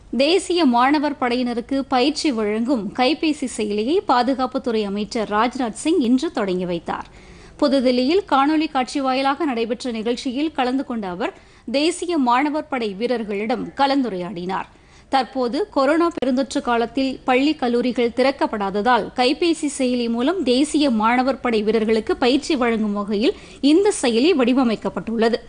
தேசிய மாணவர் படையினருக்கு பயிற்சி வழங்கும் கைபேசி செயலியை பாதுகாப்புத்துறை அமைச்சர் ராஜ்நாத் சிங் இன்று தொடங்கி வைத்தார் புதுதில்லியில் காணொலி காட்சி வாயிலாக நடைபெற்ற நிகழ்ச்சியில் கலந்து கொண்ட அவர் தேசிய மாணவர் படை வீரர்களிடம் கலந்துரையாடினார் தற்போது கொரோனா பெருந்தொற்று காலத்தில் பள்ளி கல்லூரிகள் திறக்கப்படாததால் கைபேசி செயலி மூலம் தேசிய மாணவர் படை வீரர்களுக்கு பயிற்சி வழங்கும் வகையில் இந்த செயலி வடிவமைக்கப்பட்டுள்ளது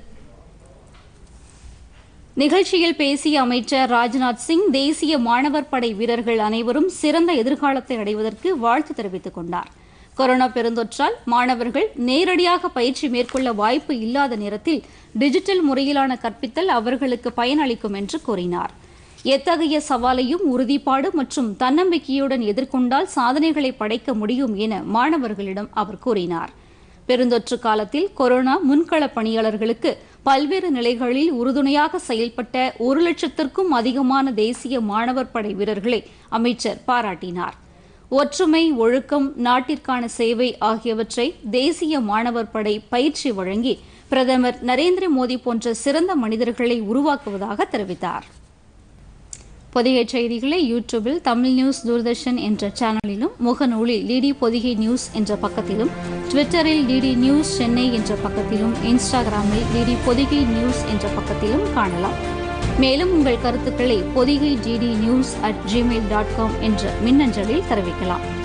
நிகழ்ச்சியில் பேசிய அமைச்சர் ராஜ்நாத் சிங் தேசிய மாணவர் படை வீரர்கள் அனைவரும் சிறந்த எதிர்காலத்தை அடைவதற்கு வாழ்த்து தெரிவித்துக் கொண்டார் கொரோனா பெருந்தொற்றால் மாணவர்கள் நேரடியாக பயிற்சி மேற்கொள்ள வாய்ப்பு இல்லாத நேரத்தில் டிஜிட்டல் முறையிலான கற்பித்தல் அவர்களுக்கு பயனளிக்கும் என்று கூறினார் எத்தகைய சவாலையும் உறுதிப்பாடு மற்றும் தன்னம்பிக்கையுடன் எதிர்கொண்டால் சாதனைகளை படைக்க முடியும் என மாணவர்களிடம் அவர் கூறினார் பெருந்தொற்று காலத்தில் கொரோனா முன்களப் பணியாளர்களுக்கு பல்வேறு நிலைகளில் உறுதுணையாக செயல்பட்ட ஒரு லட்சத்திற்கும் அதிகமான தேசிய மாணவர் படை வீரர்களை அமைச்சர் பாராட்டினார் ஒற்றுமை ஒழுக்கம் நாட்டிற்கான சேவை ஆகியவற்றை தேசிய மாணவர் படை பயிற்சி வழங்கி பிரதமர் நரேந்திர மோடி போன்ற சிறந்த மனிதர்களை உருவாக்குவதாக தெரிவித்தார் பொதிகை செய்திகளை யூடியூபில் தமிழ் நியூஸ் தூர்தர்ஷன் என்ற சேனலிலும் முகநூலில் டிடி பொதிகை நியூஸ் என்ற பக்கத்திலும் ட்விட்டரில் டிடி நியூஸ் சென்னை என்ற பக்கத்திலும் இன்ஸ்டாகிராமில் டிடி பொதிகை நியூஸ் என்ற பக்கத்திலும் காணலாம் மேலும் உங்கள் கருத்துக்களை Podhigai DD news at Gmail dot com என்ற மின்னஞ்சலில் தெரிவிக்கலாம்